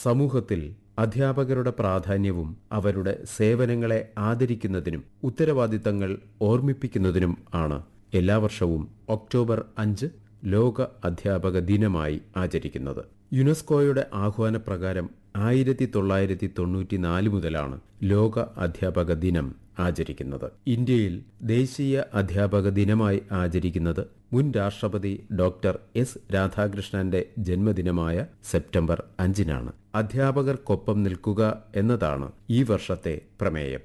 സമൂഹത്തിൽ അധ്യാപകരുടെ പ്രാധാന്യവും അവരുടെ സേവനങ്ങളെ ആദരിക്കുന്നതിനും ഉത്തരവാദിത്തങ്ങൾ ഓർമ്മിപ്പിക്കുന്നതിനും ആണ് എല്ലാ വർഷവും ഒക്ടോബർ അഞ്ച് ലോക അധ്യാപക ദിനമായി ആചരിക്കുന്നത് യുനെസ്കോയുടെ ആഹ്വാനപ്രകാരം ആയിരത്തി തൊള്ളായിരത്തി തൊണ്ണൂറ്റിനാല് മുതലാണ് ലോക അധ്യാപക ദിനം ആചരിക്കുന്നത് ഇന്ത്യയിൽ ദേശീയ അധ്യാപക ദിനമായി ആചരിക്കുന്നത് മുൻ രാഷ്ട്രപതി ഡോക്ടർ എസ് രാധാകൃഷ്ണന്റെ ജന്മദിനമായ സെപ്റ്റംബർ അഞ്ചിനാണ് അധ്യാപകർക്കൊപ്പം നിൽക്കുക എന്നതാണ് ഈ വർഷത്തെ പ്രമേയം